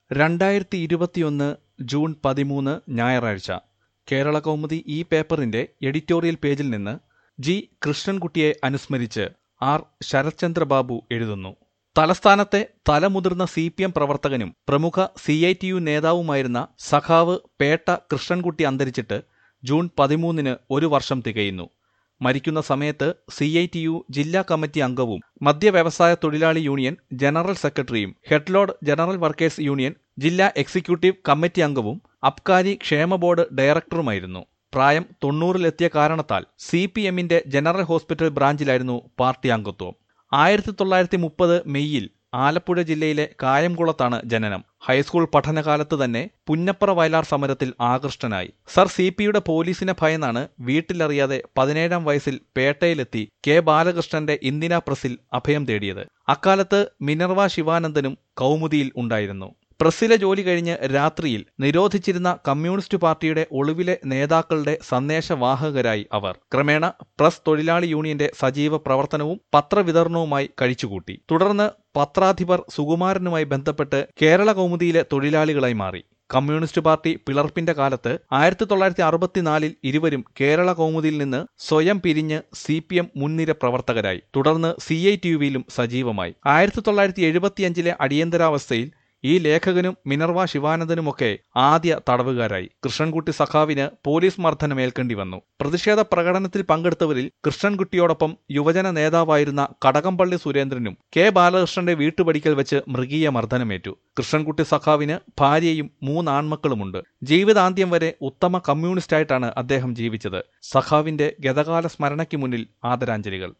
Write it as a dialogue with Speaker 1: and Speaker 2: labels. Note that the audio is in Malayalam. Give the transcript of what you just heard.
Speaker 1: രണ്ടായിരത്തി ഇരുപത്തിയൊന്ന് ജൂൺ പതിമൂന്ന് ഞായറാഴ്ച കേരള കൗമുദി ഈ പേപ്പറിന്റെ എഡിറ്റോറിയൽ പേജിൽ നിന്ന് ജി കൃഷ്ണൻകുട്ടിയെ അനുസ്മരിച്ച് ആർ ശരത്ചന്ദ്ര ബാബു എഴുതുന്നു തലസ്ഥാനത്തെ തലമുതിർന്ന സി പി എം പ്രവർത്തകനും പ്രമുഖ സി ഐ ടി യു നേതാവുമായിരുന്ന സഖാവ് പേട്ട കൃഷ്ണൻകുട്ടി അന്തരിച്ചിട്ട് ജൂൺ പതിമൂന്നിന് ഒരു വർഷം തികയുന്നു മരിക്കുന്ന സമയത്ത് സി ഐ ടി യു ജില്ലാ കമ്മിറ്റി അംഗവും മദ്യ വ്യവസായ തൊഴിലാളി യൂണിയൻ ജനറൽ സെക്രട്ടറിയും ഹെഡ്ലോഡ് ജനറൽ വർക്കേഴ്സ് യൂണിയൻ ജില്ലാ എക്സിക്യൂട്ടീവ് കമ്മിറ്റി അംഗവും അബ്കാരി ക്ഷേമ ബോർഡ് ഡയറക്ടറുമായിരുന്നു പ്രായം തൊണ്ണൂറിലെത്തിയ കാരണത്താൽ സി പി എമ്മിന്റെ ജനറൽ ഹോസ്പിറ്റൽ ബ്രാഞ്ചിലായിരുന്നു പാർട്ടി അംഗത്വം ആയിരത്തി തൊള്ളായിരത്തി മുപ്പത് മെയ്യിൽ ആലപ്പുഴ ജില്ലയിലെ കായംകുളത്താണ് ജനനം ഹൈസ്കൂൾ പഠനകാലത്ത് തന്നെ പുന്നപ്പറ വയലാർ സമരത്തിൽ ആകൃഷ്ടനായി സർ സി പിയുടെ പോലീസിനെ ഭയന്നാണ് വീട്ടിലറിയാതെ പതിനേഴാം വയസ്സിൽ പേട്ടയിലെത്തി കെ ബാലകൃഷ്ണന്റെ ഇന്ദിന പ്രസിൽ അഭയം തേടിയത് അക്കാലത്ത് മിനർവ ശിവാനന്ദനും കൗമുദിയിൽ ഉണ്ടായിരുന്നു പ്രസ്സിലെ ജോലി കഴിഞ്ഞ് രാത്രിയിൽ നിരോധിച്ചിരുന്ന കമ്മ്യൂണിസ്റ്റ് പാർട്ടിയുടെ ഒളിവിലെ നേതാക്കളുടെ സന്ദേശവാഹകരായി അവർ ക്രമേണ പ്രസ് തൊഴിലാളി യൂണിയന്റെ സജീവ പ്രവർത്തനവും പത്രവിതരണവുമായി കഴിച്ചുകൂട്ടി തുടർന്ന് പത്രാധിപർ സുകുമാരനുമായി ബന്ധപ്പെട്ട് കേരള കൗമുദിയിലെ തൊഴിലാളികളായി മാറി കമ്മ്യൂണിസ്റ്റ് പാർട്ടി പിളർപ്പിന്റെ കാലത്ത് ആയിരത്തി തൊള്ളായിരത്തി അറുപത്തിനാലിൽ ഇരുവരും കേരള കൗമുദിയിൽ നിന്ന് സ്വയം പിരിഞ്ഞ് സി പി എം മുൻനിര പ്രവർത്തകരായി തുടർന്ന് സി ഐ ടി യുവിലും സജീവമായി ആയിരത്തി തൊള്ളായിരത്തി എഴുപത്തിയഞ്ചിലെ അടിയന്തരാവസ്ഥയിൽ ഈ ലേഖകനും മിനർവ ശിവാനന്ദനുമൊക്കെ ആദ്യ തടവുകാരായി കൃഷ്ണൻകുട്ടി സഖാവിന് പോലീസ് മർദ്ദനമേൽക്കേണ്ടി വന്നു പ്രതിഷേധ പ്രകടനത്തിൽ പങ്കെടുത്തവരിൽ കൃഷ്ണൻകുട്ടിയോടൊപ്പം യുവജന നേതാവായിരുന്ന കടകംപള്ളി സുരേന്ദ്രനും കെ ബാലകൃഷ്ണന്റെ വീട്ടുപടിക്കൽ വെച്ച് മൃഗീയ മർദ്ദനമേറ്റു കൃഷ്ണൻകുട്ടി സഖാവിന് ഭാര്യയും മൂന്നാൺമക്കളുമുണ്ട് ജീവിതാന്ത്യം വരെ ഉത്തമ കമ്മ്യൂണിസ്റ്റായിട്ടാണ് അദ്ദേഹം ജീവിച്ചത് സഖാവിന്റെ ഗതകാല സ്മരണയ്ക്ക് മുന്നിൽ ആദരാഞ്ജലികൾ